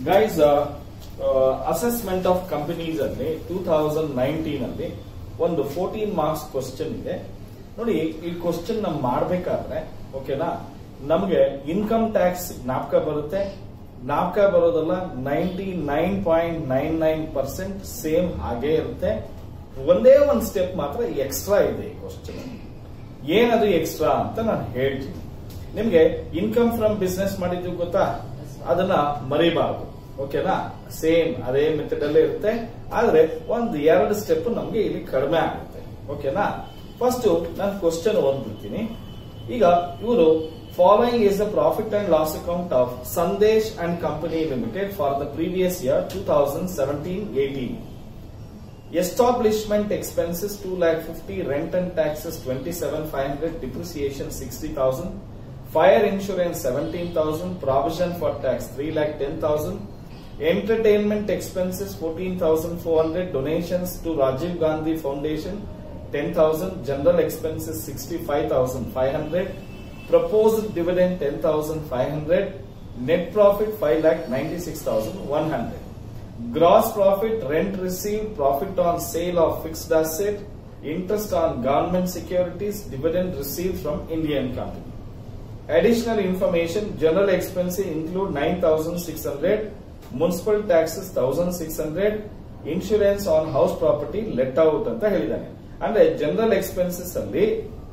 Guys assessment of companies ಅಲ್ಲಿ two thousand nineteen ಅಲ್ಲಿ ಒಂದು ಫೋರ್ಟೀನ್ ಮಾರ್ಕ್ಸ್ ಕ್ವಶನ್ ಇದೆ ನೋಡಿ ಈ ಕ್ವಶನ್ ನಮ್ ಮಾಡ್ಬೇಕಾದ್ರೆ ಓಕೆನಾ ನಮ್ಗೆ ಇನ್ಕಮ್ ಟ್ಯಾಕ್ಸ್ ಜ್ಞಾಪಕ ಬರುತ್ತೆ ಜ್ಞಾಪಕ ಬರೋದಲ್ಲ ninety nine point nine nine percent same ಹಾಗೇ ಇರುತ್ತೆ ಒಂದೇ ಒಂದು ಸ್ಟೆಪ್ ಮಾತ್ರ ಎಕ್ಸ್ಟ್ರಾ ಇದೆ ಈ ಕ್ವಶನ್ ಏನದು ಎಕ್ಸ್ಟ್ರಾ ಅಂತ ನಾನು ಹೇಳ್ತೀನಿ ನಿಮ್ಗೆ ಇನ್ಕಮ್ ಫ್ರಮ್ ಬಿಸ್ನೆಸ್ ಮಾಡಿದ್ವಿ ಗೊತ್ತಾ ಅದನ್ನ ಮರಿಬಾರ್ದು ಓಕೆನಾ ಸೇಮ್ ಅದೇ ಮೆಥಡ್ ಅಲ್ಲೇ ಇರುತ್ತೆ ಆದ್ರೆ ಒಂದು ಎರಡು ಸ್ಟೆಪ್ ನಮ್ಗೆ ಇಲ್ಲಿ ಕಡಿಮೆ ಆಗುತ್ತೆ ಓಕೆನಾ ಫಸ್ಟ್ ನಾನು ಕ್ವಶನ್ ಓದ್ಬಿಡ್ತೀನಿ ಈಗ ಇವರು following is the profit and loss account of Sandesh and company limited for the previous year two thousand seventeen eighteen Establishment expenses 2 lakh 50, rent and taxes 27 500, depreciation 60,000, fire insurance 17,000, provision for tax 3 lakh 10,000, entertainment expenses 14,400, donations to Rajiv Gandhi Foundation 10,000, general expenses 65,500, proposed dividend 10,500, net profit 5 lakh 96,100. Gross profit, rent received, profit on sale of fixed asset, interest on government securities, dividend received from Indian company. Additional information, general expenses include 9,600, municipal taxes 1,600, insurance on house property let out ಅಂತ ಹೇಳಿದ್ದಾನೆ ಅಂದ್ರೆ general expenses ಅಲ್ಲಿ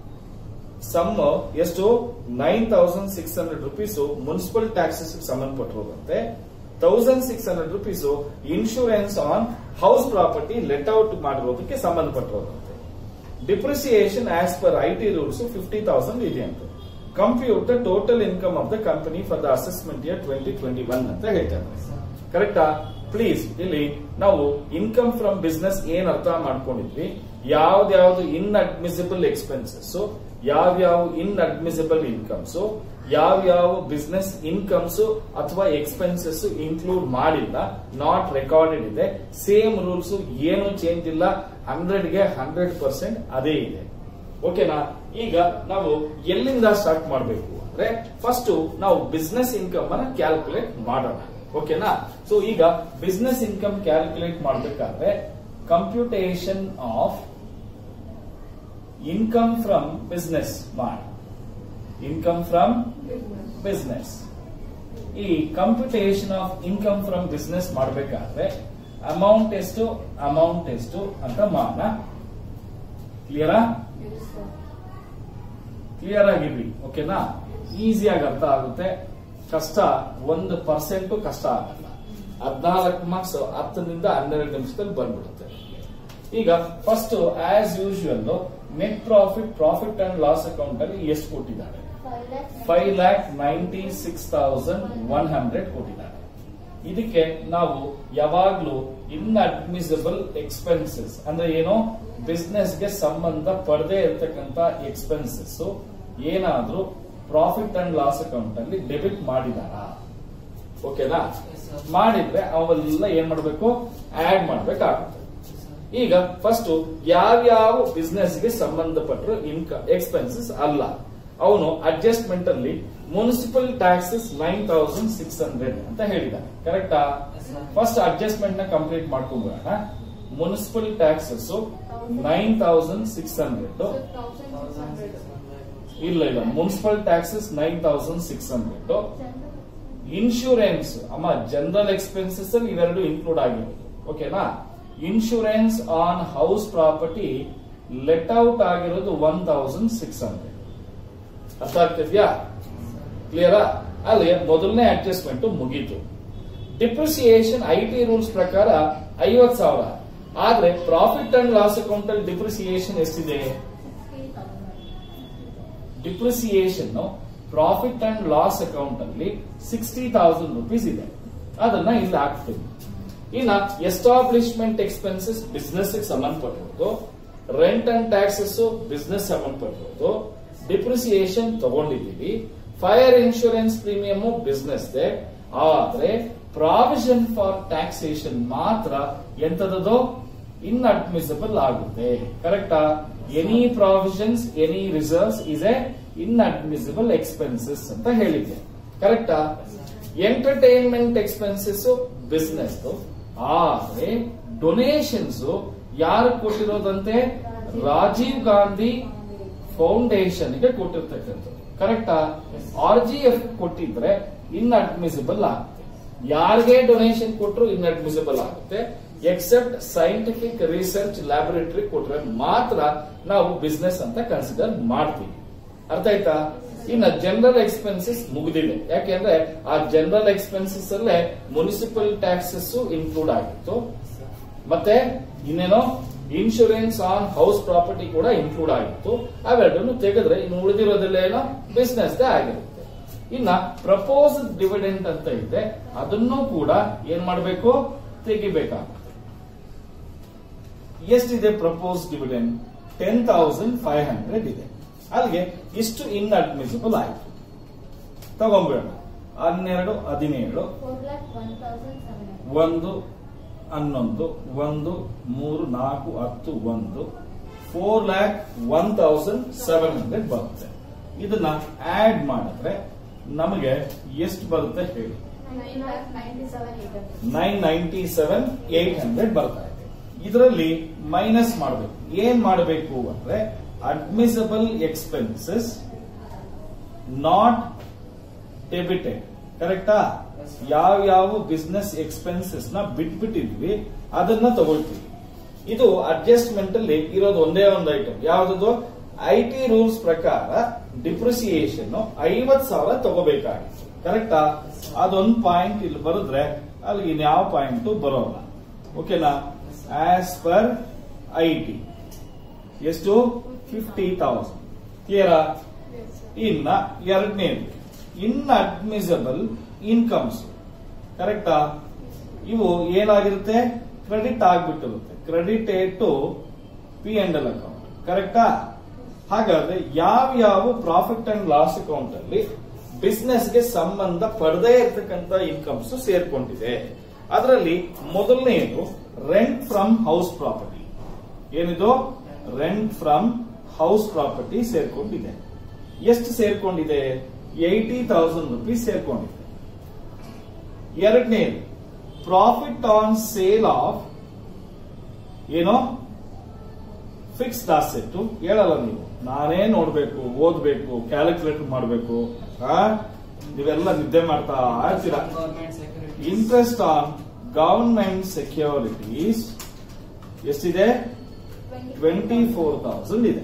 sum ಎಷ್ಟು nine thousand six hundred rupees municipal taxes ಸಂಬಂಧಪಟ್ಟಿರೋದಂತೆ thousand six hundred rupees insurance on house property let out ಮಾಡಿರೋದಕ್ಕೆ ಸಂಬಂಧಪಟ್ಟಿರೋದಂತೆ depreciation as per I T rules fifty thousand ಇದೆ ಅಂತ compute the total income of the company for the assessment year twenty twenty one ಅಂತ ಹೇಳ್ತಾರೆ ಕರೆಕ್ಟಾ please ಇಲ್ಲಿ ನಾವು income from business ಏನ್ ಅರ್ಥ ಮಾಡ್ಕೊಂಡಿದ್ವಿ ಯಾವ್ದ್ಯಾವ್ದು ಇನ್ ಅಡ್ಮಿಸಿಬಲ್ ಎಕ್ಸ್ಪೆನ್ಸಸ್ ಯಾವ್ಯಾವ ಇನ್ ಅಡ್ಮಿಸಿಬಲ್ ಇನ್ಕಮ್ಸ್ ಯಾವ್ಯಾವ ಬಿಸ್ನೆಸ್ ಇನ್ಕಮ್ಸ್ ಅಥವಾ ಎಕ್ಸ್ಪೆನ್ಸಸ್ ಇನ್ಕ್ಲೂಡ್ ಮಾಡಿಲ್ಲ ನಾಟ್ ರೆಕಾರ್ಡೆಡ್ ಇದೆ ಸೇಮ್ ರೂಲ್ಸ್ ಏನು ಚೇಂಜ್ ಇಲ್ಲ ಹಂಡ್ರೆಡ್ ಗೆ ಹಂಡ್ರೆಡ್ ಪರ್ಸೆಂಟ್ ಅದೇ ಇದೆ ಓಕೆನಾ ಈಗ ನಾವು ಎಲ್ಲಿಂದ ಸ್ಟಾರ್ಟ್ ಮಾಡಬೇಕು ಅಂದ್ರೆ ಫಸ್ಟ್ ನಾವು ಬಿಸ್ನೆಸ್ ಇನ್ಕಮ್ ಅನ್ನ ಕ್ಯಾಲ್ಕುಲೇಟ್ ಮಾಡೋಣ ಓಕೆನಾ ಸೊ ಈಗ ಬಿಸ್ನೆಸ್ ಇನ್ಕಮ್ ಕ್ಯಾಲ್ಕುಲೇಟ್ ಮಾಡಬೇಕಾದ್ರೆ computation of income from business ಮಾಡಿ ಇನ್ಕಮ್ ಫ್ರಮ್ ಬಿಸ್ನೆಸ್ ಈ computation of income from business ಮಾಡಬೇಕಾದ್ರೆ ಅಮೌಂಟ್ ಎಷ್ಟು ಅಮೌಂಟ್ ಎಷ್ಟು ಅಂತ ಮಾಡೋಣ ಕ್ಲಿಯರಾ ಕ್ಲಿಯರ್ ಆಗಿರ್ಲಿ ಓಕೆನಾ ಈಸಿಯಾಗಿ ಅರ್ಥ ಆಗುತ್ತೆ ಕಷ್ಟ ಒಂದು ಪರ್ಸೆಂಟ್ ಕಷ್ಟ ಆಗಲ್ಲ ಹದಿನಾಲ್ಕು ಮಾರ್ಕ್ಸ್ ಹತ್ತರಿಂದ ಹನ್ನೆರಡು ನಿಮಿಷದಲ್ಲಿ ಬಂದ್ಬಿಡುತ್ತೆ ಈಗ first as usual net profit profit and loss account ಅಲ್ಲಿ ಎಷ್ಟು ಕೊಟ್ಟಿದ್ದಾರೆ five lakh ninety six thousand one hundred ಕೊಟ್ಟಿದ್ದಾರೆ ಇದಕ್ಕೆ ನಾವು ಯಾವಾಗ್ಲೂ ಇನ್ ಅಡ್ಮಿಸಿಬಲ್ ಎಕ್ಸ್ಪೆನ್ಸಸ್ ಅಂದ್ರೆ ಏನು ಬಿಸ್ನೆಸ್ ಗೆ ಸಂಬಂಧ ಪಡದೆ ಇರತಕ್ಕಂತ ಎಕ್ಸ್ಪೆನ್ಸಸ್ ಏನಾದ್ರೂ ಪ್ರಾಫಿಟ್ ಅಂಡ್ ಲಾಸ್ ಅಕೌಂಟ್ ಅಲ್ಲಿ ಡೆಬಿಟ್ ಮಾಡಿದಾರಾ ಓಕೆನಾ ಮಾಡಿದ್ರೆ ಅವೆಲ್ಲ ಏನ್ ಮಾಡ್ಬೇಕು ಆಡ್ ಮಾಡ್ಬೇಕಾಗುತ್ತೆ ಈಗ ಫಸ್ಟ್ ಯಾವ್ಯಾವ ಬಿಸ್ನೆಸ್ ಗೆ ಸಂಬಂಧಪಟ್ಟರು ಇನ್ಕಮ್ ಎಕ್ಸ್ಪೆನ್ಸಸ್ ಅಲ್ಲ ಅವನು ಅಡ್ಜಸ್ಟ್ಮೆಂಟ್ ಅಲ್ಲಿ municipal taxes nine thousand six hundred ಅಂತ ಹೇಳಿದ ಕರೆಕ್ಟಾ ಫಸ್ಟ್ ಅಡ್ಜಸ್ಟ್ಮೆಂಟ್ ನ ಕಂಪ್ಲೀಟ್ ಮಾಡ್ಕೊಂಡ್ಬಿಡೋಣ municipal taxes nine thousand six hundred ಇಲ್ಲ ಇಲ್ಲ municipal taxes nine thousand six hundred insurance ಅಮ್ಮ ಜನರಲ್ ಎಕ್ಸ್ಪೆನ್ಸಸ್ ಅಲ್ಲಿ ಇವೆರಡು ಇನ್ಕ್ಲೂಡ್ ಆಗಿರೋದು ಓಕೆನಾ insurance on house property let out ಆಗಿರೋದು ಒನ್ ತೌಸಂಡ್ ಸಿಕ್ಸ್ ಹಂಡ್ರೆಡ್ ಅರ್ಥ ಆಗ್ತಿದ್ಯಾ ಕ್ಲಿಯರಾ ಅಲ್ಲಿ ಮೊದಲನೇ ಅಡ್ಜಸ್ಟ್ಮೆಂಟ್ ಮುಗೀತು ಡಿಪ್ರಿಸಿಯೇಷನ್ ಐ ಟಿ ರೂಲ್ಸ್ ಪ್ರಕಾರ ಐವತ್ ಸಾವಿರ ಆದ್ರೆ ಪ್ರಾಫಿಟ್ ಅಂಡ್ ಲಾಸ್ ಅಕೌಂಟ್ ಅಲ್ಲಿ ಡಿಪ್ರಿಸಿಯೇಷನ್ ಎಷ್ಟಿದೆ depreciation profit and loss account ಅಲ್ಲಿ ಸಿಕ್ಸ್ಟಿ ತೌಸಂಡ್ ರುಪೀಸ್ ಇದೆ ಅದನ್ನ ಇಲ್ಲಿ ಹಾಕ್ತೀವಿ ಇನ್ನ ಎಸ್ಟಾಬ್ಲಿಷ್ಮೆಂಟ್ ಎಕ್ಸ್ಪೆನ್ಸಸ್ ಬಿಸ್ನೆಸ್ ಸಂಬಂಧಪಟ್ಟಿರೋದು ರೆಂಟ್ ಅಂಡ್ ಟ್ಯಾಕ್ಸಸ್ ಬಿಸ್ನೆಸ್ ಸಂಬಂಧಪಟ್ಟಿರೋದು ಡಿಪ್ರಿಸಿಯೇಷನ್ ತಗೊಂಡಿದ್ದೀವಿ ಫೈರ್ ಇನ್ಶೂರೆನ್ಸ್ ಪ್ರೀಮಿಯಂ ಬಿಸ್ನೆಸ್ ಆದ್ರೆ ಪ್ರಾವಿಷನ್ ಫಾರ್ ಟ್ಯಾಕ್ಸೇಷನ್ ಮಾತ್ರ ಎಂತದದು ಇನ್ ಅಡ್ಮಿಸಿಬಲ್ ಆಗುತ್ತೆ ಕರೆಕ್ಟಾ any provisions any reserves is a inadmissible expenses ಅಂತ ಹೇಳಿದ್ದೆ ಕರೆಕ್ಟಾ ಎಂಟರ್ಟೈನ್ಮೆಂಟ್ ಎಕ್ಸ್ಪೆನ್ಸಸ್ ಬಿಸ್ನೆಸ್ ಆದ್ರೆ ಡೊನೇಷನ್ಸ್ ಯಾರು ಕೊಟ್ಟಿರೋದಂತೆ ರಾಜೀವ್ ಗಾಂಧಿ ಫೌಂಡೇಶನ್ ಗೆ ಕೊಟ್ಟಿರ್ತಕ್ಕಂಥದ್ದು ಕರೆಕ್ಟಾ ಆರ್ ಜಿ ಎಫ್ ಕೊಟ್ಟಿದ್ರೆ ಇನ್ಅಡ್ಮಿಸಿಬಲ್ ಆಗುತ್ತೆ ಯಾರಿಗೆ ಡೊನೇಷನ್ ಕೊಟ್ಟರು ಇನ್ಅಡ್ಮಿಸಿಬಲ್ ಆಗುತ್ತೆ ಎಕ್ಸೆಪ್ಟ್ ಸೈಂಟಿಫಿಕ್ ರಿಸರ್ಚ್ ಲ್ಯಾಬೊರೇಟರಿ ಕೊಟ್ರೆ ಮಾತ್ರ ನಾವು ಬಿಸ್ನೆಸ್ ಅಂತ ಕನ್ಸಿಡರ್ ಮಾಡ್ತೀವಿ ಅರ್ಥ ಆಯ್ತಾ ಇನ್ನ ಜನರಲ್ ಎಕ್ಸ್ಪೆನ್ಸಸ್ ಮುಗಿದಿದೆ ಯಾಕೆಂದ್ರೆ ಆ ಜನರಲ್ ಎಕ್ಸ್ಪೆನ್ಸಸ್ ಅಲ್ಲೇ ಮುನಿಸಿಪಲ್ ಟ್ಯಾಕ್ಸಸ್ ಇನ್ಕ್ಲೂಡ್ ಆಗಿತ್ತು ಮತ್ತೆ ಇನ್ನೇನೋ ಇನ್ಶೂರೆನ್ಸ್ ಆನ್ ಹೌಸ್ ಪ್ರಾಪರ್ಟಿ ಕೂಡ ಇನ್ಕ್ಲೂಡ್ ಆಗಿತ್ತು ಅವೆರಡನ್ನು ತೆಗೆದ್ರೆ ಇನ್ನು ಉಳಿದಿರೋದೆಲ್ಲ ಏನೋ ಬಿಸ್ನೆಸ್ ಆಗಿರುತ್ತೆ ಇನ್ನ ಪ್ರಪೋಸ್ ಡಿವಿಡೆಂಟ್ ಅಂತ ಇದೆ ಅದನ್ನು ಕೂಡ ಏನ್ ಮಾಡಬೇಕು ತೆಗಿಬೇಕಾಗುತ್ತೆ ಎಷ್ಟಿದೆ propose dividend ten thousand five hundred ಇದೆ ಅಲ್ಲಿಗೆ ಇಷ್ಟು ಇನ್ಅಡ್ಮಿಸಿಬಲ್ ಆಯ್ತು ತಗೊಂಡ್ಬಿಡೋಣ ಹನ್ನೆರಡು ಹದಿನೇಳು four lakh one thousand seven ಒಂದು ಹನ್ನೊಂದು ಒಂದು ಮೂರು ನಾಲ್ಕು ಹತ್ತು ಒಂದು four lakh one thousand seven hundred ಬರುತ್ತೆ ಇದನ್ನ ಆಡ್ ಮಾಡಿದ್ರೆ ನಮಗೆ ಎಷ್ಟು ಬರುತ್ತೆ ಹೇಳಿ nine lakh ninety seven eight hundred nine ninety seven eight hundred ಬರ್ತಾ ಇದೆ ಇದರಲ್ಲಿ ಮೈನಸ್ ಮಾಡಬೇಕು ಏನ್ ಮಾಡಬೇಕು ಅಂದ್ರೆ ಅಡ್ಮಿಸಬಲ್ ಎಕ್ಸ್ಪೆನ್ಸಸ್ ನಾಟ್ ಡೆಬಿಟೆಡ್ ಕರೆಕ್ಟಾ ಯಾವ ಯಾವ ಬಿಸ್ನೆಸ್ ಎಕ್ಸ್ಪೆನ್ಸಸ್ ನ ಬಿಟ್ಬಿಟ್ಟಿದ್ವಿ ಅದನ್ನ ತಗೊಳ್ತೀವಿ ಇದು ಅಡ್ಜಸ್ಟ್ಮೆಂಟ್ ಅಲ್ಲಿ ಇರೋದು ಒಂದೇ ಒಂದು ಐಟಮ್ ಯಾವ್ದು ಐ ಟಿ ರೂಲ್ಸ್ ಪ್ರಕಾರ ಡಿಪ್ರಿಸಿಯೇಷನ್ ಐವತ್ ಸಾವಿರ ತಗೋಬೇಕಾಗಿತ್ತು ಕರೆಕ್ಟಾ ಅದೊಂದು ಪಾಯಿಂಟ್ ಇಲ್ಲಿ ಬರೆದ್ರೆ ಅಲ್ಲಿ ಇನ್ಯಾವ ಪಾಯಿಂಟ್ ಬರೋಲ್ಲ ಓಕೆನಾ ಆಸ್ ಪರ್ ಐ ಟಿ ಎಷ್ಟು ಫಿಫ್ಟಿ ತೌಸಂಡ್ ಕ್ಲಿಯರಾ ಇನ್ನ ಎರಡನೇದು ಇನ್ ಅಡ್ಮಿಸಬಲ್ ಇನ್ಕಮ್ಸ್ ಕರೆಕ್ಟಾ ಇವು ಏನಾಗಿರುತ್ತೆ ಕ್ರೆಡಿಟ್ ಆಗ್ಬಿಟ್ಟಿರುತ್ತೆ credit to P and L account ಕರೆಕ್ಟಾ ಹಾಗಾದ್ರೆ ಯಾವ ಯಾವ ಪ್ರಾಫಿಟ್ ಅಂಡ್ ಲಾಸ್ ಅಕೌಂಟ್ ಅಲ್ಲಿ ಬಿಸ್ನೆಸ್ ಗೆ ಸಂಬಂಧ ಪಡದೇ ಇರತಕ್ಕಂತ ಇನ್ಕಮ್ಸ್ ಸೇರ್ಕೊಂಡಿದೆ ಅದರಲ್ಲಿ ಮೊದಲನೆಯದು ರೆಂಟ್ ಫ್ರಮ್ ಹೌಸ್ ಪ್ರಾಪರ್ಟಿ ಏನಿದು ರೆಂಟ್ ಫ್ರಮ್ ಹೌಸ್ ಪ್ರಾಪರ್ಟಿ ಸೇರ್ಕೊಂಡಿದೆ ಎಷ್ಟು ಸೇರ್ಕೊಂಡಿದೆ ಏಯ್ಟಿ ತೌಸಂಡ್ ರುಪೀಸ್ ಸೇರ್ಕೊಂಡಿದೆ ಎರಡನೇದು ಪ್ರಾಫಿಟ್ ಆನ್ ಸೇಲ್ ಆಫ್ ಏನೋ ಫಿಕ್ಸ್ಡ್ ಅಸೆಟ್ ಹೇಳಲ್ಲ ನೀವು ನಾನೇ ನೋಡ್ಬೇಕು ಓದ್ಬೇಕು ಕ್ಯಾಲ್ಕುಲೇಟ್ ಮಾಡಬೇಕು ನೀವೆಲ್ಲ ನಿದ್ದೆ ಮಾಡ್ತಾ ಇರ್ತೀರಾ government security interest on government securities ಎಷ್ಟಿದೆ ಟ್ವೆಂಟಿ ಫೋರ್ ತೌಸಂಡ್ ಇದೆ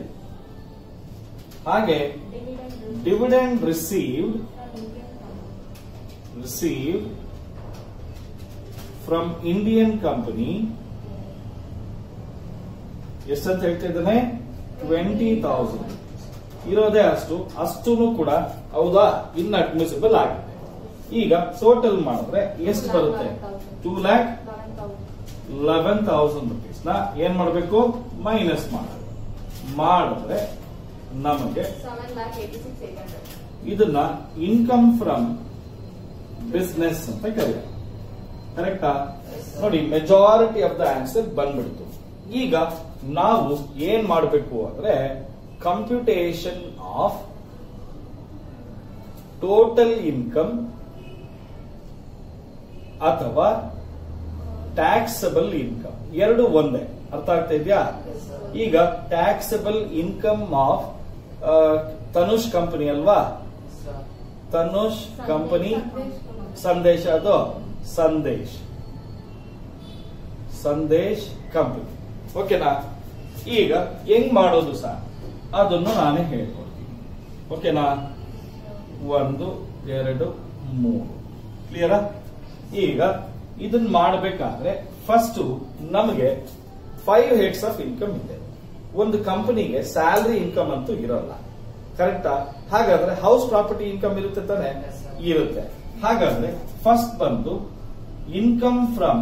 ಹಾಗೆ dividend received received from Indian company ಎಷ್ಟಂತ ಹೇಳ್ತಾ ಇದ್ದಾನೆ ಟ್ವೆಂಟಿ ತೌಸಂಡ್ ಇರೋದೇ ಅಷ್ಟು ಅಷ್ಟೂ ಕೂಡ ಹೌದಾ ಇನ್ ಅಡ್ಮಿಸಿಬಲ್ ಆಗಿದೆ ಈಗ ಟೋಟಲ್ ಮಾಡಿದ್ರೆ ಎಷ್ಟು ಬರುತ್ತೆ two lakh eleven thousand rupees ನ ಏನ್ ಮಾಡಬೇಕು ಮೈನಸ್ ಮಾಡಬೇಕು ಮಾಡಿದ್ರೆ ನಮಗೆ seven lakh eighty six eight hundred ಇದನ್ನ ಇನ್ಕಮ್ ಫ್ರಮ್ ಬಿಸ್ನೆಸ್ ಅಂತ ಕರೆಯ ಕರೆಕ್ಟಾ ನೋಡಿ ಮೆಜಾರಿಟಿ ಆಫ್ ದ ಆನ್ಸರ್ ಬಂದ್ಬಿಡ್ತು ಈಗ ನಾವು ಏನ್ ಮಾಡಬೇಕು ಅಂದ್ರೆ ಕಂಪ್ಯೂಟೇಷನ್ ಆಫ್ ಟೋಟಲ್ ಇನ್ಕಮ್ ಅಥವಾ ಟ್ಯಾಕ್ಸಬಲ್ ಇನ್ಕಮ್ ಎರಡು ಒಂದೇ ಅರ್ಥ ಆಗ್ತಾ ಇದೆಯಾ ಈಗ taxable income of Tanush company ಅಲ್ವಾ ತನುಷ್ ಕಂಪನಿ ಸಂದೇಶ ಅದು ಸಂದೇಶ್ ಸಂದೇಶ್ ಕಂಪನಿ ಓಕೆನಾ ಈಗ ಹೆಂಗ್ ಮಾಡೋದು ಸರ್ ಅದನ್ನು ನಾನೇ ಹೇಳ್ಕೊಡ್ತೀನಿ ಓಕೆನಾ ಒಂದು ಎರಡು ಮೂರು ಕ್ಲಿಯರಾ ಈಗ ಇದನ್ನ ಮಾಡಬೇಕಾದ್ರೆ ಫಸ್ಟ್ ನಮಗೆ ಫೈವ್ ಹೆಡ್ಸ್ ಆಫ್ ಇನ್ಕಮ್ ಇದೆ ಒಂದು ಕಂಪನಿಗೆ ಸ್ಯಾಲರಿ ಇನ್ಕಮ್ ಅಂತೂ ಇರೋಲ್ಲ ಕರೆಕ್ಟಾ ಹಾಗಾದ್ರೆ ಹೌಸ್ ಪ್ರಾಪರ್ಟಿ ಇನ್ಕಮ್ ಇರುತ್ತೆ ತಾನೆ Yes, sir. ಇರುತ್ತೆ ಹಾಗಾದ್ರೆ ಫಸ್ಟ್ ಬಂದು ಇನ್ಕಮ್ ಫ್ರಮ್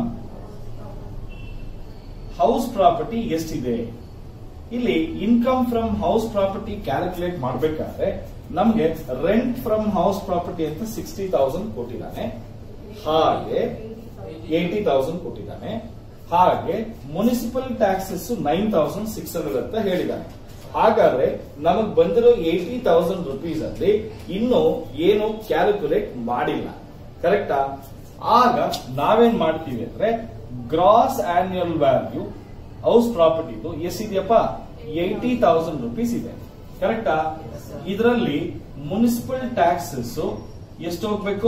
ಹೌಸ್ ಪ್ರಾಪರ್ಟಿ ಎಷ್ಟಿದೆ ಇಲ್ಲಿ income from house property calculate ಮಾಡಬೇಕಾದ್ರೆ ನಮ್ಗೆ ರೆಂಟ್ ಫ್ರಮ್ ಹೌಸ್ ಪ್ರಾಪರ್ಟಿ ಅಂತ ಸಿಕ್ಸ್ಟಿ ತೌಸಂಡ್ ಕೊಟ್ಟಿದ್ದಾನೆ ಹಾಗೆ ಏಯ್ಟಿ ತೌಸಂಡ್ ಕೊಟ್ಟಿದ್ದಾನೆ ಹಾಗೆ municipal taxes nine thousand six hundred ಅಂತ ಹೇಳಿದ್ದಾನೆ ಹಾಗಾದ್ರೆ ನಮಗ್ ಬಂದಿರೋ ಏಯ್ಟಿ ತೌಸಂಡ್ ರುಪೀಸ್ ಅಲ್ಲಿ ಇನ್ನು ಏನು ಕ್ಯಾಲ್ಕುಲೇಟ್ ಮಾಡಿಲ್ಲ ಕರೆಕ್ಟಾ ಆಗ ನಾವೇನ್ ಮಾಡ್ತೀವಿ ಅಂದ್ರೆ ಗ್ರಾಸ್ ಆನ್ಯುಯಲ್ ವ್ಯಾಲ್ಯೂ ಹೌಸ್ ಪ್ರಾಪರ್ಟಿದು ಎಷ್ಟಿದೆಯಪ್ಪ ಏಯ್ಟಿ ತೌಸಂಡ್ ರುಪೀಸ್ ಇದೆ ಕರೆಕ್ಟಾ ಇದರಲ್ಲಿ ಮುನ್ಸಿಪಲ್ ಟ್ಯಾಕ್ಸಸ್ ಎಷ್ಟು ಹೋಗ್ಬೇಕು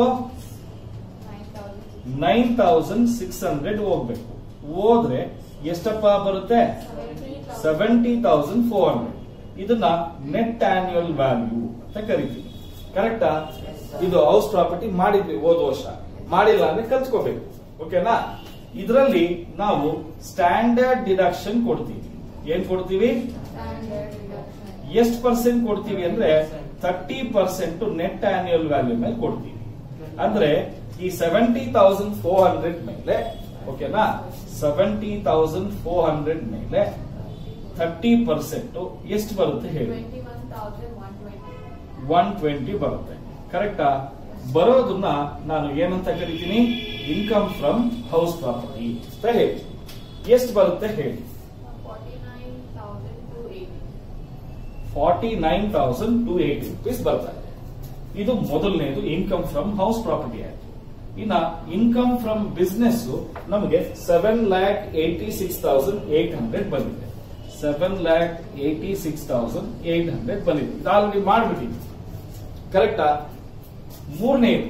Nine thousand. Nine thousand six hundred ಹೋಗ್ಬೇಕು ಹೋದ್ರೆ ಎಷ್ಟಪ್ಪ ಬರುತ್ತೆ Seventy thousand. Seventy thousand four hundred ಇದನ್ನ ನೆಟ್ ಆನ್ಯುಯಲ್ ವ್ಯಾಲ್ಯೂ ಅಂತ ಕರಿತೀವಿ ಕರೆಕ್ಟಾ ಇದು ಹೌಸ್ ಪ್ರಾಪರ್ಟಿ ಮಾಡಿದ್ವಿ ಹೋದ ವರ್ಷ ಮಾಡಿಲ್ಲ ಅಂದ್ರೆ ಕಲ್ತ್ಕೋಬೇಕು ಓಕೆನಾ ಇದರಲ್ಲಿ ನಾವು ಸ್ಟ್ಯಾಂಡರ್ಡ್ ಡಿಡಕ್ಷನ್ ಕೊಡ್ತೀವಿ ಏನ್ ಕೊಡ್ತೀವಿ Standard deduction. ಎಷ್ಟು ಪರ್ಸೆಂಟ್ ಕೊಡ್ತೀವಿ ಅಂದ್ರೆ thirty percent net annual value ಮೇಲೆ ಕೊಡ್ತೀವಿ ಅಂದ್ರೆ ಈ ಸೆವೆಂಟಿ ತೌಸಂಡ್ ಫೋರ್ ಹಂಡ್ರೆಡ್ ಮೇಲೆ ಓಕೆನಾ ಸೆವೆಂಟಿ ತೌಸಂಡ್ ಫೋರ್ ಹಂಡ್ರೆಡ್ ಮೇಲೆ ಥರ್ಟಿ ಪರ್ಸೆಂಟ್ ಎಷ್ಟು ಬರುತ್ತೆ ಹೇಳಿ Twenty-one thousand one twenty. One twenty ಬರುತ್ತೆ ಕರೆಕ್ಟಾ ಬರೋದನ್ನ ನಾನು ಏನಂತ ಕರಿತೀನಿ ಇನ್ಕಮ್ ಫ್ರಮ್ ಹೌಸ್ ಪ್ರಾಪರ್ಟಿ ಅಂತ ಹೇಳಿ ಎಷ್ಟು ಬರುತ್ತೆ ಹೇಳಿ Forty-nine thousand two eighty. Forty nine thousand two eighty rupees ಬರ್ತಾ ಇದೆ ಇದು ಮೊದಲನೇದು ಇನ್ಕಮ್ ಫ್ರಮ್ ಹೌಸ್ ಪ್ರಾಪರ್ಟಿ ಆಯ್ತು ಇನ್ನ ಇನ್ಕಮ್ ಫ್ರಮ್ ಬಿಸ್ನೆಸ್ ನಮಗೆ seven lakh eighty six thousand eight hundred ಬಂದಿದೆ seven lakh eighty six thousand eight hundred ಬಂದಿದೆ ಇದು ಆಲ್ರೆಡಿ ಮಾಡ್ಬಿಟ್ಟಿದ್ವಿ ಕರೆಕ್ಟಾ ಮೂರನೇದು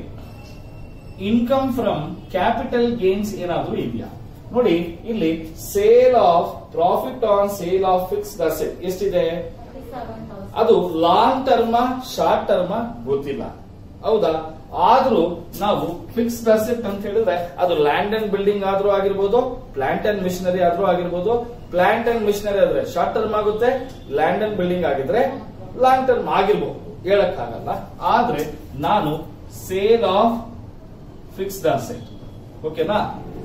ಇನ್ಕಮ್ ಫ್ರಮ್ ಕ್ಯಾಪಿಟಲ್ ಗೇನ್ಸ್ ಏನಾದ್ರೂ ಇದೆಯಾ ನೋಡಿ ಇಲ್ಲಿ sale of profit on sale of fixed asset ಎಷ್ಟಿದೆ Thirty-seven thousand. ಅದು ಲಾಂಗ್ ಟರ್ಮ ಶಾರ್ಟ್ ಟರ್ಮ ಗೊತ್ತಿಲ್ಲ ಹೌದಾ ಆದ್ರೂ ನಾವು ಫಿಕ್ಸ್ಡ್ ಅಸೆಟ್ ಅಂತ ಹೇಳಿದ್ರೆ ಅದು ಲ್ಯಾಂಡ್ ಅಂಡ್ ಬಿಲ್ಡಿಂಗ್ ಆದ್ರೂ ಆಗಿರ್ಬೋದು ಪ್ಲಾಂಟ್ ಅಂಡ್ ಮಿಷನರಿ ಆದ್ರೂ ಆಗಿರ್ಬೋದು ಪ್ಲಾಂಟ್ ಅಂಡ್ ಮಿಷನರಿ ಆದ್ರೆ ಶಾರ್ಟ್ ಟರ್ಮ್ ಆಗುತ್ತೆ ಲ್ಯಾಂಡ್ ಅಂಡ್ ಬಿಲ್ಡಿಂಗ್ ಆಗಿದ್ರೆ ಲಾಂಗ್ ಟರ್ಮ್ ಆಗಿರ್ಬೋದು ಹೇಳಕ್ಕಾಗಲ್ಲ ಆದ್ರೆ ನಾನು ಸೇಲ್ ಆಫ್ ಫಿಕ್ಸ್ಡ್ ಅಸೆಟ್ ಓಕೆನಾ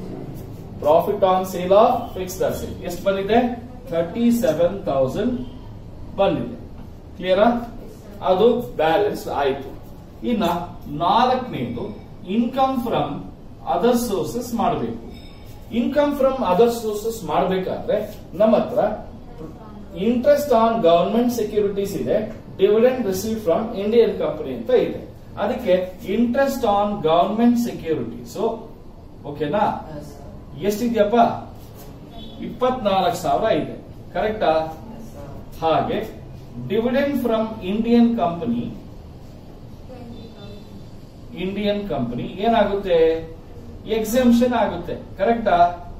profit on sale of fixed asset ಎಷ್ಟು ಬಂದಿದೆ ಥರ್ಟಿ ಸೆವೆನ್ ತೌಸಂಡ್ ಬಂದಿದೆ ಕ್ಲಿಯರಾ ಅದು ಬ್ಯಾಲೆನ್ಸ್ ಆಯ್ತು ಇನ್ನ ನಾಲ್ಕನೇದು ಇನ್ಕಮ್ ಫ್ರಮ್ ಅದರ್ ಸೋರ್ಸಸ್ ಮಾಡಬೇಕು ಇನ್ಕಮ್ ಫ್ರಮ್ ಅದರ್ ಸೋರ್ಸಸ್ ಮಾಡಬೇಕಾದ್ರೆ ನಮ್ಮ ಹತ್ರ ಇಂಟ್ರೆಸ್ಟ್ ಆನ್ ಗವರ್ಮೆಂಟ್ ಸೆಕ್ಯೂರಿಟೀಸ್ ಇದೆ dividend receive from Indian company ಅಂತ ಇದೆ ಅದಕ್ಕೆ ಇಂಟ್ರೆಸ್ಟ್ ಆನ್ ಗವರ್ಮೆಂಟ್ ಸೆಕ್ಯೂರಿಟೀಸ್ ಓಕೆನಾ ಎಷ್ಟಿದ್ಯಪ್ಪ ಇಪ್ಪತ್ನಾಲ್ಕು ಸಾವಿರ ಇದೆ ಕರೆಕ್ಟಾ ಹಾಗೆ dividend from Indian company Twenty thousand. Indian company ಏನಾಗುತ್ತೆ ಎಕ್ಸೆಂಪ್ಷನ್ ಆಗುತ್ತೆ ಕರೆಕ್ಟಾ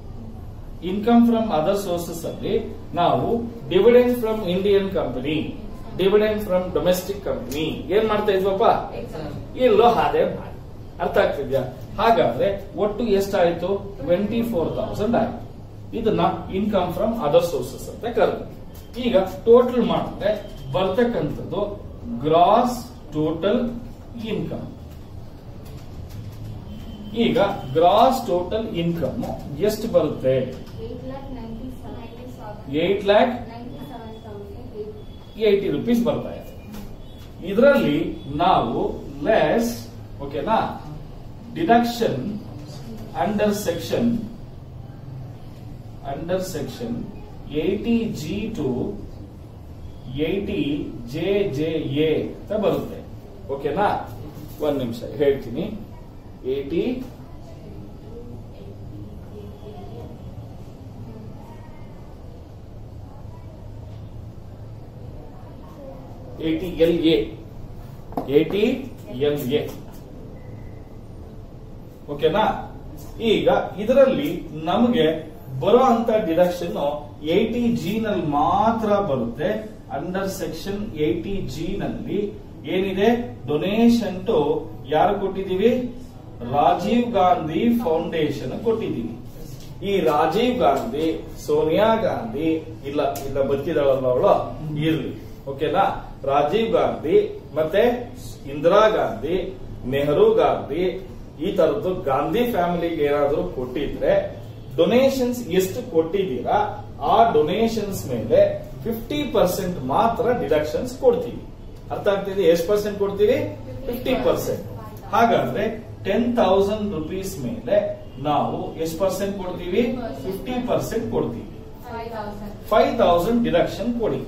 ಇನ್ಕಮ್ ಫ್ರಮ್ ಅದರ್ ಸೋರ್ಸಸ್ ಅಲ್ಲಿ ನಾವು dividend from Indian company dividend from domestic company ಏನ್ ಮಾಡ್ತಾ ಇದ್ವಪ್ಪ Exemption. ಇಲ್ಲೋ ಹಾಗೆ ಮಾಡಿ ಅರ್ಥ ಆಗ್ತಿದ್ಯಾ ಹಾಗಾದ್ರೆ ಒಟ್ಟು ಎಷ್ಟಾಯ್ತು ಟ್ವೆಂಟಿ ಫೋರ್ ತೌಸಂಡ್ ಆಯ್ತು ಇದನ್ನ ಇನ್ಕಮ್ ಫ್ರಮ್ ಅದರ್ ಸೋರ್ಸಸ್ ಅಂತ ಕರೆದು ಈಗ ಟೋಟಲ್ ಮಾಡಿದ್ರೆ ಬರ್ತಕ್ಕಂಥದ್ದು ಗ್ರಾಸ್ ಟೋಟಲ್ ಇನ್ಕಮ್ ಈಗ ಗ್ರಾಸ್ ಟೋಟಲ್ ಇನ್ಕಮ್ ಎಷ್ಟು ಬರುತ್ತೆ Eight lakh ninety-seven. Ninety-seven. Eight lakh Ninety-seven thousand eight. Eighty rupees ಬರ್ತಾ ಇದೆ ಇದರಲ್ಲಿ ನಾವು ಲೆಸ್ ಓಕೆನಾ deduction under section under section eighty G to eighty J J A ಅಂತ ಬರುತ್ತೆ ಓಕೆನಾ ಒಂದ್ ನಿಮಿಷ ಹೇಳ್ತೀನಿ eighty eighty L A eighty L A ಓಕೆನಾ ಈಗ ಇದರಲ್ಲಿ ನಮಗೆ ಬರೋ ಅಂತ ಡಿಡಕ್ಷನ್ ಏಟಿ ಜಿ ನಲ್ಲಿ ಮಾತ್ರ ಬರುತ್ತೆ ಅಂಡರ್ ಸೆಕ್ಷನ್ ಏಟಿ ಜಿ ನಲ್ಲಿ ಏನಿದೆ ಡೊನೇಷನ್ ಟು ಯಾರು ಕೊಟ್ಟಿದೀವಿ ರಾಜೀವ್ ಗಾಂಧಿ ಫೌಂಡೇಶನ್ ಕೊಟ್ಟಿದ್ದೀವಿ ಈ ರಾಜೀವ್ ಗಾಂಧಿ ಸೋನಿಯಾ ಗಾಂಧಿ ಇಲ್ಲ ಇಲ್ಲ ಬದುಕಿದಾಳಲ್ಲ ಅವಳು ಇರ್ಲಿ ಓಕೆನಾ ರಾಜೀವ್ ಗಾಂಧಿ ಮತ್ತೆ ಇಂದಿರಾ ಗಾಂಧಿ ನೆಹರು ಗಾಂಧಿ ಈ ತರದ್ದು ಗಾಂಧಿ ಫ್ಯಾಮಿಲಿಗೆ ಏನಾದರೂ ಕೊಟ್ಟಿದ್ರೆ ಡೊನೇಷನ್ಸ್ ಎಷ್ಟು ಕೊಟ್ಟಿದ್ದೀರಾ ಆ ಡೊನೇಷನ್ಸ್ ಮೇಲೆ ಫಿಫ್ಟಿ ಪರ್ಸೆಂಟ್ ಮಾತ್ರ ಡಿಡಕ್ಷನ್ಸ್ ಕೊಡ್ತೀವಿ ಅರ್ಥ ಆಗ್ತಿದೆ ಎಷ್ಟು ಪರ್ಸೆಂಟ್ ಕೊಡ್ತೀವಿ ಫಿಫ್ಟಿ ಪರ್ಸೆಂಟ್ ಹಾಗಾದ್ರೆ ಟೆನ್ ತೌಸಂಡ್ ರುಪೀಸ್ ಮೇಲೆ ನಾವು ಎಷ್ಟು ಪರ್ಸೆಂಟ್ ಕೊಡ್ತೀವಿ ಫಿಫ್ಟಿ ಪರ್ಸೆಂಟ್ ಕೊಡ್ತೀವಿ Five thousand. Five thousand deduction ಕೊಡಿ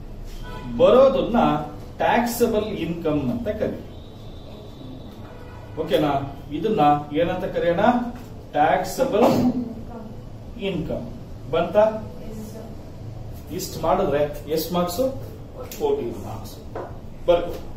ಬರೋದನ್ನ ಟ್ಯಾಕ್ಸಬಲ್ ಇನ್ಕಮ್ ಅಂತ ಕರೀತೀವಿ ಓಕೆನಾ ಇದನ್ನ ಏನಂತ ಕರೆಯೋಣ ಟ್ಯಾಕ್ಸಬಲ್ ಇನ್ಕಮ್ ಬಂತ ಇಷ್ಟು ಮಾಡಿದ್ರೆ ಎಷ್ಟು ಮಾರ್ಕ್ಸ್ ಫೋರ್ಟೀನ್ ಮಾರ್ಕ್ಸ್ ಬರ್ಬೋದು